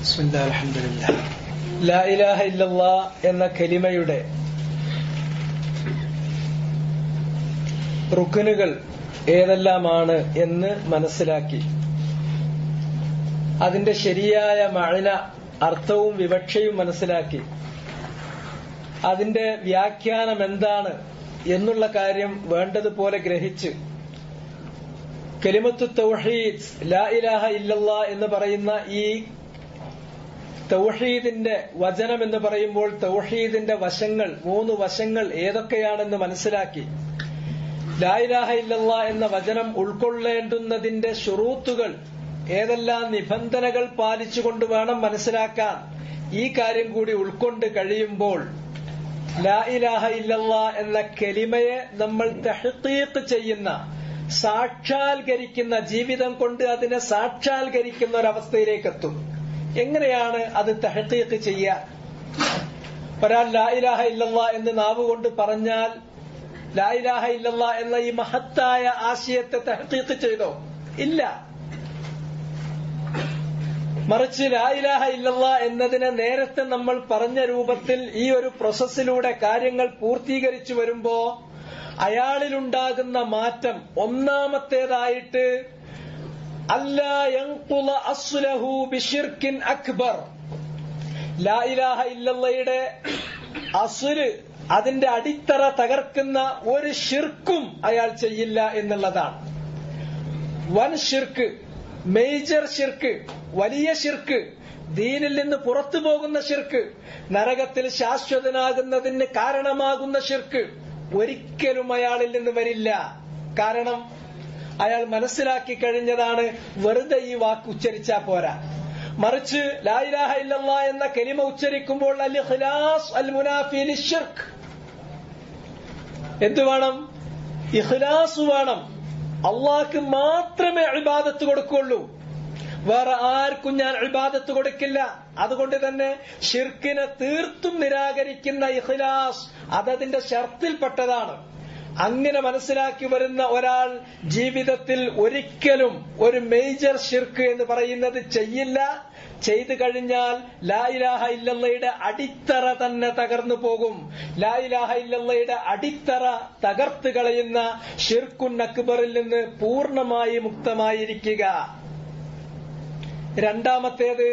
ബിസ്മില്ലാ അൽഹംദുലില്ലാ ലാ ഇലാഹ ഇല്ലല്ലാ എന്ന കലിമയുടെ റുക്കനുകൾ ഏതെല്ലാമാണ് എന്ന് മനസ്സിലാക്കി അതിന്റെ ശരിയായ മഴന അർത്ഥവും വിവക്ഷയും മനസ്സിലാക്കി അതിന്റെ വ്യാഖ്യാനം എന്താണ് എന്നുള്ള കാര്യം വേണ്ടതുപോലെ ഗ്രഹിച്ച് കലിമത്തു തൗഹീദ് ലാ ഇലാഹ ഇല്ലല്ലാ എന്ന് പറയുന്ന ഈ തൗഹീദിന്റെ വചനം എന്ന് പറയുമ്പോൾ തൗഹീദിന്റെ വശങ്ങൾ മൂന്ന് വശങ്ങൾ ഏതൊക്കെയാണെന്ന് മനസ്സിലാക്കി ലാ ഇലാഹ ഇല്ലല്ലാ എന്ന വചനം ഉൾക്കൊള്ളേണ്ടുന്നതിന്റെ ഷുറൂത്തുകൾ ഏതെല്ലാം നിബന്ധനകൾ പാലിച്ചുകൊണ്ട് വേണം മനസ്സിലാക്കാൻ ഈ കാര്യം കൂടി ഉൾക്കൊണ്ട് കഴിയുമ്പോൾ ലാ ഇലാഹ ഇല്ലല്ലാ എന്ന കെലിമയെ നമ്മൾ തഹ്തീഖ് ചെയ്യുന്ന സാക്ഷാത്കരിക്കുന്ന ജീവിതം കൊണ്ട് അതിനെ സാക്ഷാത്കരിക്കുന്ന ഒരവസ്ഥയിലേക്ക് എത്തും എങ്ങനെയാണ് അത് തഹ്തീഖ് ചെയ്യുക ഒരാൾ ലാ ഇലാഹ ഇല്ലല്ലാ എന്ന് നാവ് കൊണ്ട് പറഞ്ഞാൽ ലാ ഇലാഹ ഇല്ലല്ലാ എന്ന ഈ മഹത്തായ ആശയത്തെ തഹ്തീഖ് ചെയ്തോ ഇല്ല മറിച്ച് ലാ ഇലാഹ ഇല്ലല്ലാ എന്നതിനെ നേരത്തെ നമ്മൾ പറഞ്ഞ രൂപത്തിൽ ഈ ഒരു പ്രോസസ്സിലൂടെ കാര്യങ്ങൾ പൂർത്തീകരിച്ചു വരുമ്പോ അയാളിലുണ്ടാകുന്ന മാറ്റം ഒന്നാമത്തേതായിട്ട് അക്ബർ ലാ ഇലാഹ ഇല്ലല്ലയുടെ അസുര് അതിന്റെ അടിത്തറ തകർക്കുന്ന ഒരു ഷിർക്കും അയാൾ ചെയ്യില്ല എന്നുള്ളതാണ് വൻ ഷിർക്ക് മേജർ ഷിർക്ക് വലിയ ഷിർക്ക് ദീനിൽ നിന്ന് പുറത്തു പോകുന്ന ഷിർക്ക് നരകത്തിൽ ശാശ്വതനാകുന്നതിന് കാരണമാകുന്ന ഷിർക്ക് ഒരിക്കലും അയാളിൽ നിന്ന് വരില്ല കാരണം അയാൾ മനസ്സിലാക്കി കഴിഞ്ഞതാണ് വെറുതെ ഈ വാക്ക് ഉച്ചരിച്ചാ പോരാ മറിച്ച് ലായിലാഹ ഇല്ലല്ലാ എന്ന കലിമ ഉച്ചരിക്കുമ്പോൾ അൽ ഇഖ്ലാസ് അൽ മുനാഫി ഷിർക്ക് എന്ത് വേണം ഇഖ്ലാസ് വേണം അള്ളാഹ്ക്ക് മാത്രമേ ഇബാദത്ത് കൊടുക്കുള്ളൂ വേറെ ആർക്കും ഞാൻ ഇബാദത്ത് കൊടുക്കില്ല അതുകൊണ്ട് തന്നെ ഷിർക്കിനെ തീർത്തും നിരാകരിക്കുന്ന ഇഖ്ലാസ് അതതിന്റെ ഷർത്തിൽപ്പെട്ടതാണ് അങ്ങനെ മനസ്സിലാക്കി വരുന്ന ഒരാൾ ജീവിതത്തിൽ ഒരിക്കലും ഒരു മേജർ ഷിർക്ക് എന്ന് പറയുന്നത് ചെയ്യില്ല ചെയ്തു കഴിഞ്ഞാൽ ലായിലാഹ ഇല്ലല്ലയുടെ അടിത്തറ തന്നെ തകർന്നു പോകും ലായിലാഹ ഇല്ലല്ലയുടെ അടിത്തറ തകർത്ത് കളയുന്ന ഷിർക്കുൻ അക്ബറിൽ നിന്ന് പൂർണ്ണമായി മുക്തമായിരിക്കുക രണ്ടാമത്തേത്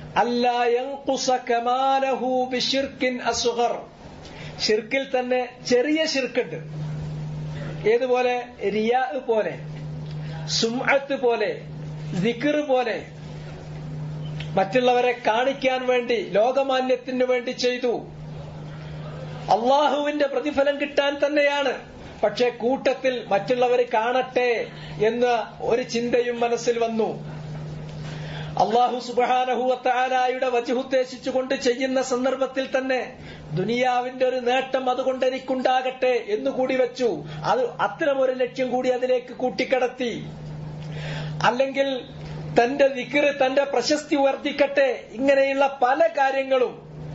ഷിർക്കിൽ തന്നെ ചെറിയ ഷിർക്കുണ്ട് ഏതുപോലെ റിയാ പോലെ സുംഅത്ത് പോലെ ദിക്കർ പോലെ മറ്റുള്ളവരെ കാണിക്കാൻ വേണ്ടി ലോകമാന്യത്തിന് വേണ്ടി ചെയ്തു അള്ളാഹുവിന്റെ പ്രതിഫലം കിട്ടാൻ തന്നെയാണ് പക്ഷെ കൂട്ടത്തിൽ മറ്റുള്ളവർ കാണട്ടെ എന്ന ഒരു ചിന്തയും മനസ്സിൽ വന്നു അള്ളാഹു സുബാനഹുവത്താലായുടെ വജുദ്ദേശിച്ചുകൊണ്ട് ചെയ്യുന്ന സന്ദർഭത്തിൽ തന്നെ ദുനിയാവിന്റെ ഒരു നേട്ടം അതുകൊണ്ട് എനിക്കുണ്ടാകട്ടെ എന്നുകൂടി വെച്ചു അത് അത്തരം ഒരു ലക്ഷ്യം കൂടി അതിലേക്ക് കൂട്ടിക്കടത്തി അല്ലെങ്കിൽ തന്റെ വിക്കറ് തന്റെ പ്രശസ്തി വർദ്ധിക്കട്ടെ ഇങ്ങനെയുള്ള പല കാര്യങ്ങളും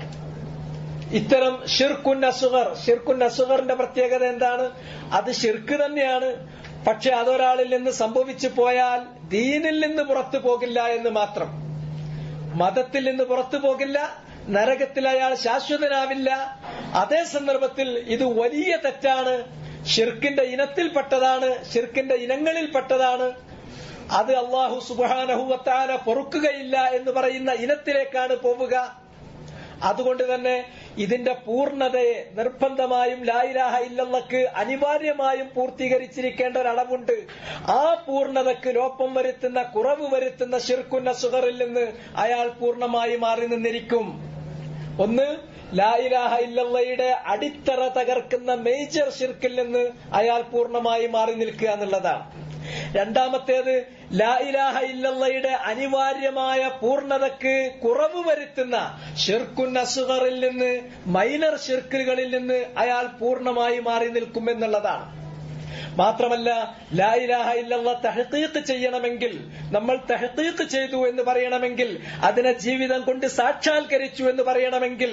ഇത്തരം ഷിർക്കുൻ അസുഗർ ഷിർക്കുൻ അസുഗറിന്റെ പ്രത്യേകത എന്താണ് അത് ഷിർക്ക് തന്നെയാണ് പക്ഷെ അതൊരാളിൽ നിന്ന് സംഭവിച്ചു പോയാൽ ദീനിൽ നിന്ന് പുറത്തു പോകില്ല എന്ന് മാത്രം മതത്തിൽ നിന്ന് പുറത്തു പോകില്ല നരകത്തിൽ അയാൾ ശാശ്വതനാവില്ല അതേ സന്ദർഭത്തിൽ ഇത് വലിയ തെറ്റാണ് ഷിർക്കിന്റെ ഇനത്തിൽപ്പെട്ടതാണ് ഷിർക്കിന്റെ ഇനങ്ങളിൽപ്പെട്ടതാണ് അത് അള്ളാഹു സുബാനഹുവത്താല പൊറുക്കുകയില്ല എന്ന് പറയുന്ന ഇനത്തിലേക്കാണ് പോവുക അതുകൊണ്ട് തന്നെ ഇതിന്റെ പൂർണ്ണതയെ നിർബന്ധമായും ലായിലാഹ ഇല്ലല്ലക്ക് അനിവാര്യമായും പൂർത്തീകരിച്ചിരിക്കേണ്ട ഒരളവുണ്ട് ആ പൂർണ്ണതക്ക് ലോപ്പം വരുത്തുന്ന കുറവ് വരുത്തുന്ന ഷിർക്കുന്ന സുഹറിൽ നിന്ന് അയാൾ പൂർണ്ണമായി മാറി നിന്നിരിക്കും ഒന്ന് ലായിലാഹ ഇല്ലല്ലയുടെ അടിത്തറ തകർക്കുന്ന മേജർ ഷിർക്കിൽ നിന്ന് അയാൾ പൂർണ്ണമായി മാറി നിൽക്കുക എന്നുള്ളതാണ് രണ്ടാമത്തേത് ലാ ഇലാഹ ഇല്ലല്ലയുടെ അനിവാര്യമായ പൂർണ്ണതക്ക് കുറവ് വരുത്തുന്ന ഷിർക്കുൻ അസുഹറിൽ നിന്ന് മൈനർ ഷിർക്കുകളിൽ നിന്ന് അയാൾ പൂർണ്ണമായി മാറി നിൽക്കുമെന്നുള്ളതാണ് മാത്രമല്ല ലാ ഇലാഹ ഇല്ലല്ല തഹ്തീഖ് ചെയ്യണമെങ്കിൽ നമ്മൾ തഹ്തീഖ് ചെയ്തു എന്ന് പറയണമെങ്കിൽ അതിനെ ജീവിതം കൊണ്ട് സാക്ഷാത്കരിച്ചു എന്ന് പറയണമെങ്കിൽ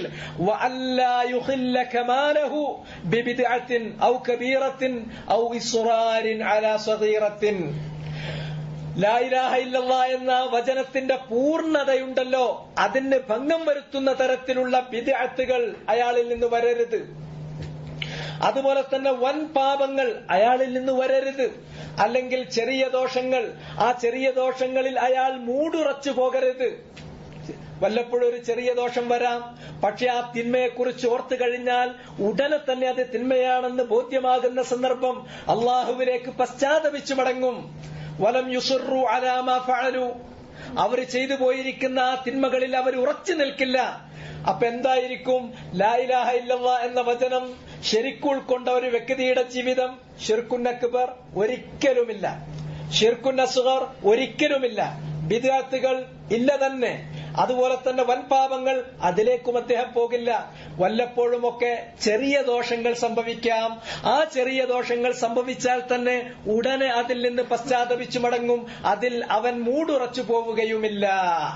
ഔ കബീറത്തിൻ ഔ ഇസ്റാരിൻ അലാ സഗീറത്തിൻ ലായിലാഹ ഇല്ലല്ലാ എന്ന വചനത്തിന്റെ പൂർണ്ണതയുണ്ടല്ലോ അതിന് ഭംഗം വരുത്തുന്ന തരത്തിലുള്ള വിദ്യാർത്ഥികൾ അയാളിൽ നിന്ന് വരരുത് അതുപോലെ തന്നെ വൻ പാപങ്ങൾ അയാളിൽ നിന്ന് വരരുത് അല്ലെങ്കിൽ ചെറിയ ദോഷങ്ങൾ ആ ചെറിയ ദോഷങ്ങളിൽ അയാൾ മൂടുറച്ചു പോകരുത് വല്ലപ്പോഴും ഒരു ചെറിയ ദോഷം വരാം പക്ഷെ ആ തിന്മയെക്കുറിച്ച് ഓർത്തു കഴിഞ്ഞാൽ ഉടനെ തന്നെ അത് തിന്മയാണെന്ന് ബോധ്യമാകുന്ന സന്ദർഭം അള്ളാഹുവിലേക്ക് പശ്ചാത്തപിച്ചു മടങ്ങും വലം യുസുറു അലാമ ഫഅലു അവർ ചെയ്തു പോയിരിക്കുന്ന ആ തിന്മകളിൽ അവർ ഉറച്ചു നിൽക്കില്ല അപ്പൊ എന്തായിരിക്കും ലായിലാഹ ഇല്ലല്ല എന്ന വചനം ശരിക്കുൾക്കൊണ്ട ഒരു വ്യക്തിയുടെ ജീവിതം ഷിർക്കുൻ അക്ബർ ഒരിക്കലുമില്ല ഷിർക്കുൻ അസുഗർ ഒരിക്കലുമില്ല വിദ്യാർത്ഥികൾ ഇല്ല തന്നെ അതുപോലെ തന്നെ വൻപാപങ്ങൾ അതിലേക്കും അദ്ദേഹം പോകില്ല വല്ലപ്പോഴുമൊക്കെ ചെറിയ ദോഷങ്ങൾ സംഭവിക്കാം ആ ചെറിയ ദോഷങ്ങൾ സംഭവിച്ചാൽ തന്നെ ഉടനെ അതിൽ നിന്ന് പശ്ചാത്തപിച്ചു മടങ്ങും അതിൽ അവൻ മൂടുറച്ചു പോവുകയുമില്ല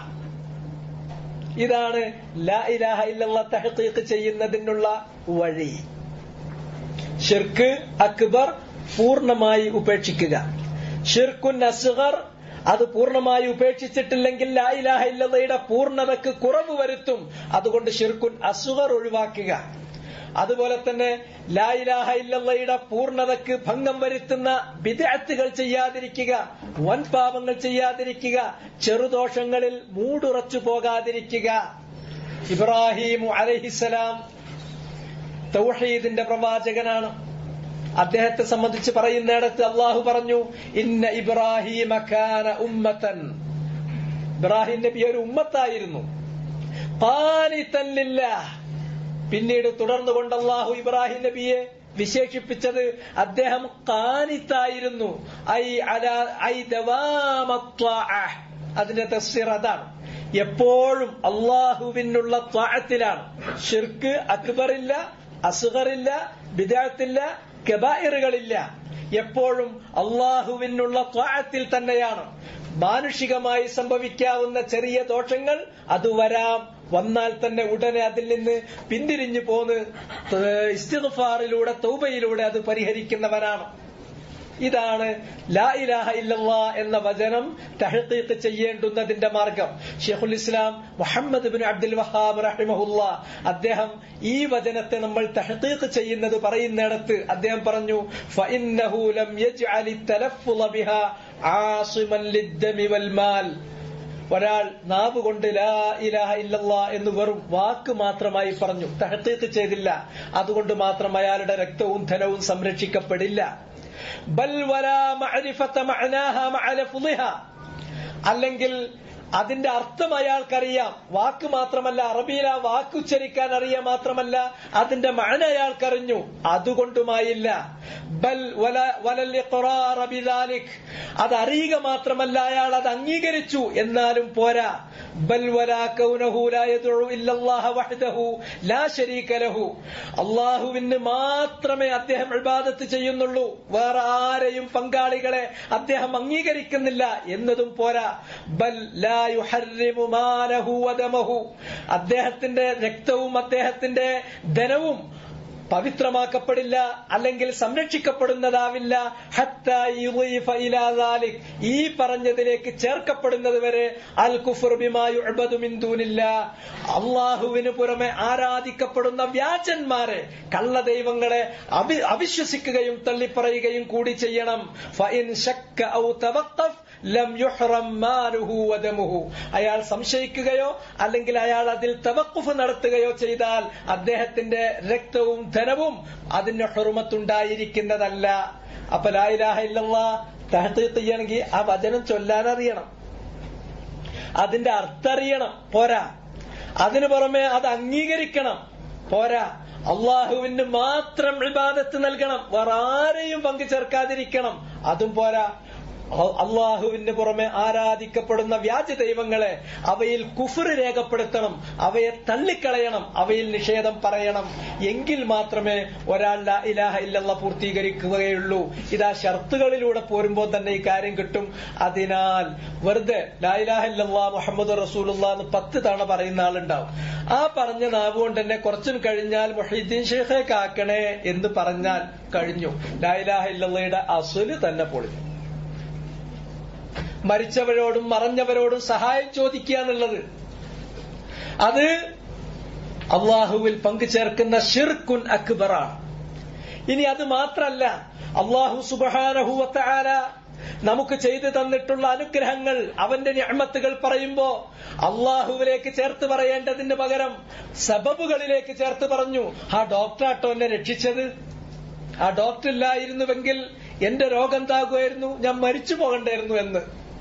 ഇതാണ് ലാ ഇലാഹ ഇല്ലല്ലാ തഹ്ഖീഖ് ചെയ്യുന്നതിനുള്ള വഴി ഷിർക്ക് അക്ബർ പൂർണ്ണമായി ഉപേക്ഷിക്കുക ഷിർക്കുൻ അസ്ഗർ അത് പൂർണ്ണമായി ഉപേക്ഷിച്ചിട്ടില്ലെങ്കിൽ ലാ ഇലാഹ ഇല്ലല്ലയുടെ പൂർണ്ണതക്ക് കുറവ് വരുത്തും അതുകൊണ്ട് ഷിർക്കുൻ അസുഗർ ഒഴിവാക്കുക അതുപോലെ തന്നെ ലാ ഇലാഹ ഇല്ലല്ലയുടെ പൂർണ്ണതക്ക് ഭംഗം വരുത്തുന്ന വിദഗ്ധകൾ ചെയ്യാതിരിക്കുക വൻ പാപങ്ങൾ ചെയ്യാതിരിക്കുക ചെറുദോഷങ്ങളിൽ മൂടുറച്ചു പോകാതിരിക്കുക ഇബ്രാഹിം അലഹിസലാം തൗഹീദിന്റെ പ്രവാചകനാണ് അദ്ദേഹത്തെ സംബന്ധിച്ച് പറയുന്നിടത്ത് അള്ളാഹു പറഞ്ഞു ഇന്ന ഇബ്രാഹിം ഉമ്മത്തൻ ഇബ്രാഹിം നബി ഒരു ഉമ്മത്തായിരുന്നു പാനിത്തല്ലില്ല പിന്നീട് തുടർന്നുകൊണ്ട് അള്ളാഹു ഇബ്രാഹിം നബിയെ വിശേഷിപ്പിച്ചത് അദ്ദേഹം കാനിത്തായിരുന്നു ഐ അല ഐ അതിന്റെ തഫ്സീർ അതാണ് എപ്പോഴും അള്ളാഹുവിനുള്ള ത്വാഴത്തിലാണ് ഷിർക്ക് അക്ബറില്ല അസുഖറില്ല ബിദാത്തില്ല കബായിറുകളില്ല എപ്പോഴും അള്ളാഹുവിനുള്ള ത്വാഴത്തിൽ തന്നെയാണ് മാനുഷികമായി സംഭവിക്കാവുന്ന ചെറിയ ദോഷങ്ങൾ അത് വരാം വന്നാൽ തന്നെ ഉടനെ അതിൽ നിന്ന് പിന്തിരിഞ്ഞു പോന്ന് ഇസ്തിഗ്ഫാറിലൂടെ തൗബയിലൂടെ അത് പരിഹരിക്കുന്നവനാണ് ഇതാണ് ലാ ഇലാഹ ഇല്ലല്ലാ എന്ന വചനം തഹഖീഖ് ചെയ്യേണ്ടുന്നതിന്റെ മാർഗം ഷെയ്ഖുൽ Islam Muhammad bin Abdul Wahhab റഹിമഹുല്ല അദ്ദേഹം ഈ വചനത്തെ നമ്മൾ തഹഖീഖ് ചെയ്യുന്നത് പറയുന്നിടത്ത് അദ്ദേഹം പറഞ്ഞു ഫഇന്നഹു ലം യജ്അലി തലഫുള ബിഹാ ആസിമൻ ലിദ്ദമി വൽ മാൽ ഒരാൾ നാവ് കൊണ്ട് ലാ ഇലാഹ ഇല്ലല്ലാ എന്ന് വെറും വാക്ക് മാത്രമായി പറഞ്ഞു തഹത്തീത്ത് ചെയ്തില്ല അതുകൊണ്ട് മാത്രം അയാളുടെ രക്തവും ധനവും സംരക്ഷിക്കപ്പെടില്ല ബൽ വലാ മഅരിഫത മഅനാഹ മഅ ലഫ്ളിഹ അല്ലെങ്കിൽ അതിന്റെ അർത്ഥം അയാൾക്കറിയാം വാക്ക് മാത്രമല്ല അറബിയിൽ ആ വാക്ക് ഉച്ചരിക്കാൻ അറിയാം മാത്രമല്ല അതിന്റെ മഴ അയാൾക്കറിഞ്ഞു അതുകൊണ്ടുമായില്ല ബൽ വലൽ ഇഖ്റാറ ബിദാലിക് അത് അറിയുക മാത്രമല്ല അയാൾ അത് അംഗീകരിച്ചു എന്നാലും പോരാ ബൽ വലാ കൗനഹു ലാ യദ്ഉ ഇല്ലല്ലാഹ വഹ്ദഹു ലാ ശരീക ലഹു അല്ലാഹുവിന് മാത്രമേ അദ്ദേഹം ഇബാദത്ത് ചെയ്യുന്നുള്ളൂ വേറെ ആരെയും പങ്കാളികളെ അദ്ദേഹം അംഗീകരിക്കുന്നില്ല എന്നതും പോരാ ബൽ ലാ യുഹർരിമു മാലഹു വദമഹു അദ്ദേഹത്തിന്റെ രക്തവും അദ്ദേഹത്തിന്റെ ധനവും പവിത്രമാക്കപ്പെടില്ല അല്ലെങ്കിൽ സംരക്ഷിക്കപ്പെടുന്നതാവില്ല ഈ പറഞ്ഞതിലേക്ക് ചേർക്കപ്പെടുന്നത് വരെ അൽ കുഫർ ബിമായുബദുമിന്ദൂനില്ല അള്ളാഹുവിന് പുറമെ ആരാധിക്കപ്പെടുന്ന വ്യാജന്മാരെ കള്ള ദൈവങ്ങളെ അവിശ്വസിക്കുകയും തള്ളിപ്പറയുകയും കൂടി ചെയ്യണം ഫൈൻ ഷക്ക ഔ തവഖഫ് ലം യുഹ്റം മാലുഹു വദമുഹു അയാൾ സംശയിക്കുകയോ അല്ലെങ്കിൽ അയാൾ അതിൽ തവക്കുഫ് നടത്തുകയോ ചെയ്താൽ അദ്ദേഹത്തിന്റെ രക്തവും ധനവും അതിന് ഹുറുമത്തുണ്ടായിരിക്കുന്നതല്ല അപ്പൊ ലായിലാഹ ഇല്ലല്ലാ തഹത്തീത്ത് ചെയ്യണമെങ്കിൽ ആ വചനം ചൊല്ലാൻ അറിയണം അതിന്റെ അർത്ഥം അറിയണം പോരാ അതിനു പുറമെ അത് അംഗീകരിക്കണം പോരാ അള്ളാഹുവിന് മാത്രം ഇബാദത്ത് നൽകണം വേറെ ആരെയും പങ്കു ചേർക്കാതിരിക്കണം അതും പോരാ അള്ളാഹുവിന് പുറമെ ആരാധിക്കപ്പെടുന്ന വ്യാജ ദൈവങ്ങളെ അവയിൽ കുഫർ രേഖപ്പെടുത്തണം അവയെ തള്ളിക്കളയണം അവയിൽ നിഷേധം പറയണം എങ്കിൽ മാത്രമേ ഒരാൾ ലാ ഇലാഹ ഇല്ലല്ല പൂർത്തീകരിക്കുകയുള്ളൂ ഇതാ ഷർത്തുകളിലൂടെ പോരുമ്പോൾ തന്നെ ഈ കാര്യം കിട്ടും അതിനാൽ വെറുതെ ലാ ഇലാഹ ഇല്ലല്ലാ മുഹമ്മദ് റസൂലുള്ള എന്ന് പത്ത് തവണ പറയുന്ന ആളുണ്ടാവും ആ പറഞ്ഞ നാവ് കൊണ്ട് തന്നെ കുറച്ചും കഴിഞ്ഞാൽ മൊഹീദ്ദീൻ ഷെയ്ഖേക്ക് ആക്കണേ എന്ന് പറഞ്ഞാൽ കഴിഞ്ഞു ലാ ഇലാഹ ഇല്ലല്ലയുടെ അസുല് തന്നെ പൊളിഞ്ഞു മരിച്ചവരോടും മറഞ്ഞവരോടും സഹായം ചോദിക്കുക എന്നുള്ളത് അത് അള്ളാഹുവിൽ പങ്കുചേർക്കുന്ന ഷിർക്കുൻ അക്ബറാണ് ഇനി അത് മാത്രല്ല അള്ളാഹു സുബാനഹുവത്താര നമുക്ക് ചെയ്തു തന്നിട്ടുള്ള അനുഗ്രഹങ്ങൾ അവന്റെ ഞമ്മത്തുകൾ പറയുമ്പോ അള്ളാഹുവിലേക്ക് ചേർത്ത് പറയേണ്ടതിന് പകരം സബബുകളിലേക്ക് ചേർത്ത് പറഞ്ഞു ആ ഡോക്ടറാട്ടോ എന്നെ രക്ഷിച്ചത് ആ ഡോക്ടർ ഇല്ലായിരുന്നുവെങ്കിൽ എന്റെ രോഗം എന്താകുമായിരുന്നു ഞാൻ മരിച്ചു പോകണ്ടായിരുന്നു എന്ന്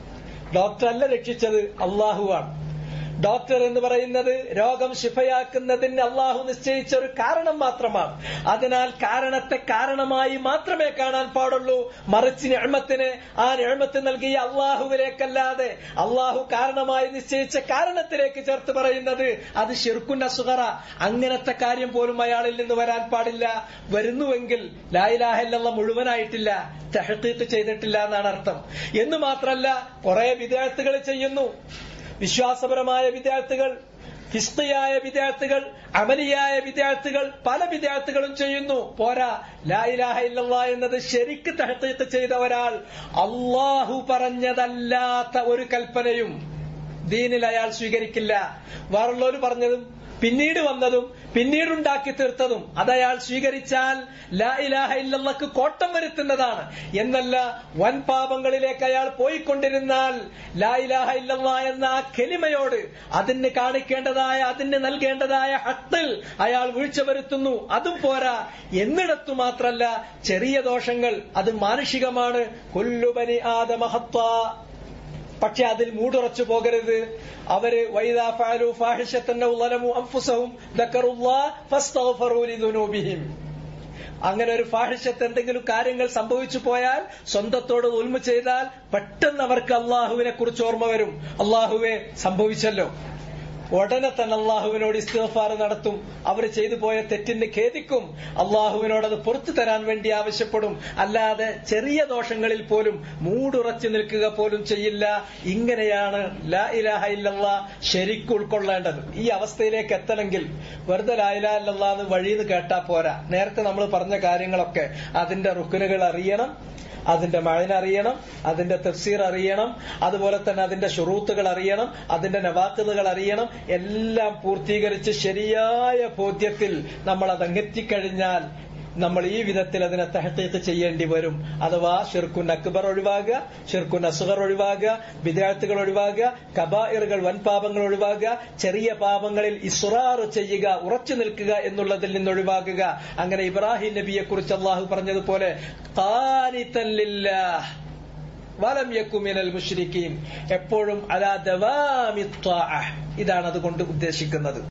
ഡോക്ടർ അല്ല രക്ഷിച്ചത് അള്ളാഹുവാണ് ഡോക്ടർ എന്ന് പറയുന്നത് രോഗം ശിഫയാക്കുന്നതിന് അള്ളാഹു നിശ്ചയിച്ച ഒരു കാരണം മാത്രമാണ് അതിനാൽ കാരണത്തെ കാരണമായി മാത്രമേ കാണാൻ പാടുള്ളൂ മറിച്ച് ഞഴമത്തിന് ആ ഞഴമത്ത് നൽകിയ അള്ളാഹുവിലേക്കല്ലാതെ അള്ളാഹു കാരണമായി നിശ്ചയിച്ച കാരണത്തിലേക്ക് ചേർത്ത് പറയുന്നത് അത് ഷിർക്കുൻ അസുഹറ അങ്ങനത്തെ കാര്യം പോലും അയാളിൽ നിന്ന് വരാൻ പാടില്ല വരുന്നുവെങ്കിൽ ലായിലാഹല്ല മുഴുവനായിട്ടില്ല തെഹത്തീത്ത് ചെയ്തിട്ടില്ല എന്നാണ് അർത്ഥം എന്ന് മാത്രമല്ല കുറെ വിദ്യാർത്ഥികൾ ചെയ്യുന്നു വിശ്വാസപരമായ വിദ്യാർത്ഥികൾ ഹിസ്തയായ വിദ്യാർത്ഥികൾ അമലിയായ വിദ്യാർത്ഥികൾ പല വിദ്യാർത്ഥികളും ചെയ്യുന്നു പോരാ ലായിലാഹ ഇല്ലല്ലാ എന്നത് ശരിക്ക് തഹത്തീത്ത് ചെയ്ത ഒരാൾ അള്ളാഹു പറഞ്ഞതല്ലാത്ത ഒരു കൽപ്പനയും ദീനിൽ അയാൾ സ്വീകരിക്കില്ല വേറുള്ളവർ പറഞ്ഞതും പിന്നീട് വന്നതും പിന്നീടുണ്ടാക്കി തീർത്തതും അത് അയാൾ സ്വീകരിച്ചാൽ ലാ ഇലാഹ ഇല്ലല്ലക്ക് കോട്ടം വരുത്തുന്നതാണ് എന്നല്ല വൻ പാപങ്ങളിലേക്ക് അയാൾ പോയിക്കൊണ്ടിരുന്നാൽ ലാ ഇലാഹ ഇല്ലല്ല എന്ന ആ കെലിമയോട് അതിന് കാണിക്കേണ്ടതായ അതിന് നൽകേണ്ടതായ ഹത്തിൽ അയാൾ വീഴ്ച വരുത്തുന്നു അതും പോരാ എന്നിടത്തു മാത്രല്ല ചെറിയ ദോഷങ്ങൾ അത് മാനുഷികമാണ് കൊല്ലുബനി ആദമഹത്വ പക്ഷെ അതിൽ മൂടുറച്ചു പോകരുത് അവര് വൈദാ ഫഅലു ഫാഹിഷത്തൻ ഔ ളലമു അൻഫുസഹും ദക്കറുല്ലാഹ് ഫസ്തഗ്ഫറൂ ലിദുനൂബിഹിം അങ്ങനെ ഒരു ഫാഹിഷത്ത് എന്തെങ്കിലും കാര്യങ്ങൾ സംഭവിച്ചു പോയാൽ സ്വന്തത്തോട് ഉൽമ ചെയ്താൽ പെട്ടെന്ന് അവർക്ക് അള്ളാഹുവിനെ കുറിച്ച് ഓർമ്മ വരും അള്ളാഹുവെ സംഭവിച്ചല്ലോ ഉടനെ തന്നെ അള്ളാഹുവിനോട് ഇസ്തിഫാർ നടത്തും അവർ ചെയ്തു പോയ തെറ്റിന് ഖേദിക്കും അള്ളാഹുവിനോട് അത് പുറത്തു തരാൻ വേണ്ടി ആവശ്യപ്പെടും അല്ലാതെ ചെറിയ ദോഷങ്ങളിൽ പോലും മൂടുറച്ചു നിൽക്കുക പോലും ചെയ്യില്ല ഇങ്ങനെയാണ് ലാ ഇലാഹ ഇല്ലല്ലാ ശരിക്കും ഉൾക്കൊള്ളേണ്ടത് ഈ അവസ്ഥയിലേക്ക് എത്തണമെങ്കിൽ വെറുതെ ലാ ഇലാഹ ഇല്ലല്ലാ എന്ന് വഴിന്ന് കേട്ടാ പോരാ നേരത്തെ നമ്മൾ പറഞ്ഞ കാര്യങ്ങളൊക്കെ അതിന്റെ റുക്കുനുകൾ അറിയണം അതിന്റെ മഴന അറിയണം അതിന്റെ തഫ്സീർ അറിയണം അതുപോലെ തന്നെ അതിന്റെ ഷുറൂത്തുകൾ അറിയണം അതിന്റെ നവാത്തുകൾ അറിയണം എല്ലാം പൂർത്തീകരിച്ച് ശരിയായ ബോധ്യത്തിൽ നമ്മൾ അത് അങ്ങെത്തിക്കഴിഞ്ഞാൽ നമ്മൾ ഈ വിധത്തിൽ അതിനെ തഹത്തീത്ത് ചെയ്യേണ്ടി വരും അഥവാ ഷിർക്കുൻ അക്ബർ ഒഴിവാകുക ഷിർക്കുൻ അസുഹർ ഒഴിവാകുക വിദ്യാർത്ഥികൾ ഒഴിവാകുക കബായിറുകൾ വൻപാപങ്ങൾ ഒഴിവാകുക ചെറിയ പാപങ്ങളിൽ ഇസ്റാർ ചെയ്യുക ഉറച്ചു നിൽക്കുക എന്നുള്ളതിൽ നിന്ന് ഒഴിവാകുക അങ്ങനെ ഇബ്രാഹിം നബിയെ കുറിച്ച് അള്ളാഹു പറഞ്ഞതുപോലെ വലം യക്കുമിനൽ മുഷ്രിക്കീൻ എപ്പോഴും അലാ ദവാമി ഇതാണ് അതുകൊണ്ട് ഉദ്ദേശിക്കുന്നത്